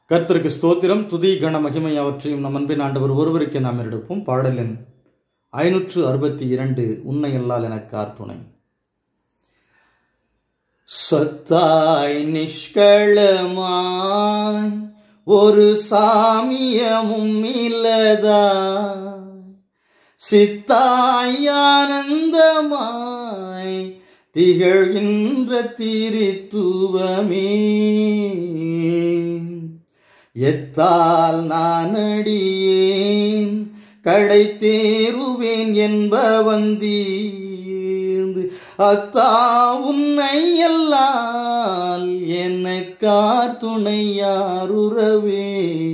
கர்த்தருக்கு ஸ்தோத்திரம் துதி கன மகிமை அவற்றையும் நம் அன்பின் ஆண்டவர் ஒருவருக்கே நாம் எடுப்போம் பாடலின் ஐநூற்று அறுபத்தி இரண்டு உன்னை அல்லால் எனக்கு ஆர்த்துணை சத்தாய் நிஷ்களமாய் ஒரு சாமியமும் இல்லதா சித்தாய் ஆனந்தமாய் திகழ்கின்ற திரித்துவமே எத்தால் நான் அடியேன் கடை தேருவேன் என்பவந்தீர்ந்து அத்தா உன்னை எல்லால் எனக்கார் துணையாருறவே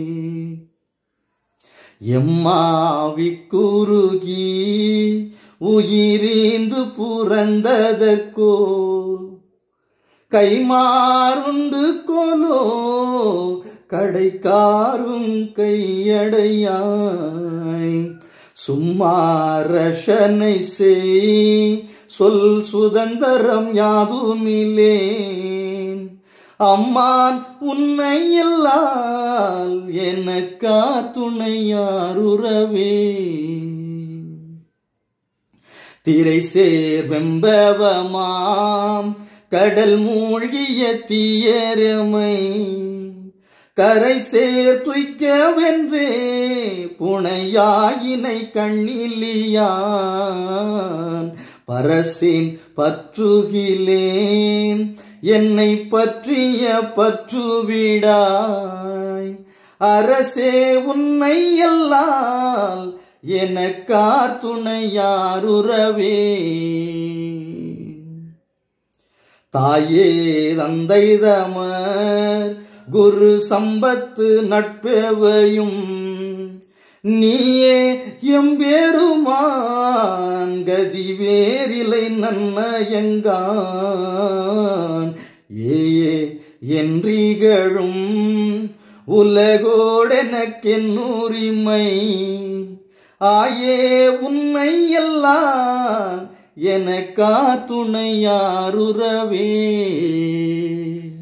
எம்மாவி குறுகி உயிரீந்து புறந்ததற்கோ கைமாறுண்டு கோலோ கடைக்காரும் கையடையாய் சும்மாரஷனை செய் சொல் சுதந்திரம் யாதுமில்லேன் அம்மான் உன்னை எல்லால் எனக்கார் துணையாருறவே திரை சேர் வெம்பவமாம் கடல் மூழ்கிய தீயரமை கரை சேர் துய்க்கவென்றே புனையாயினை கண்ணிலியான் பரசின் பற்றுகிலேன் என்னை பற்றிய பற்றுவிடாய் அரசே உன்னை எல்லால் எனக்கார் துணையாருறவே தாயே தந்தை தமர் குரு சம்பத்து நட்பேவையும் நீயே எம்பேருமான் கதி வேறிலை நன்னயங்கான் ஏயே என்றிகழும் உலகோடெனக்கென்னுரிமை ஆயே உன்னை எல்லாம் எனக்கார் துணையாருறவே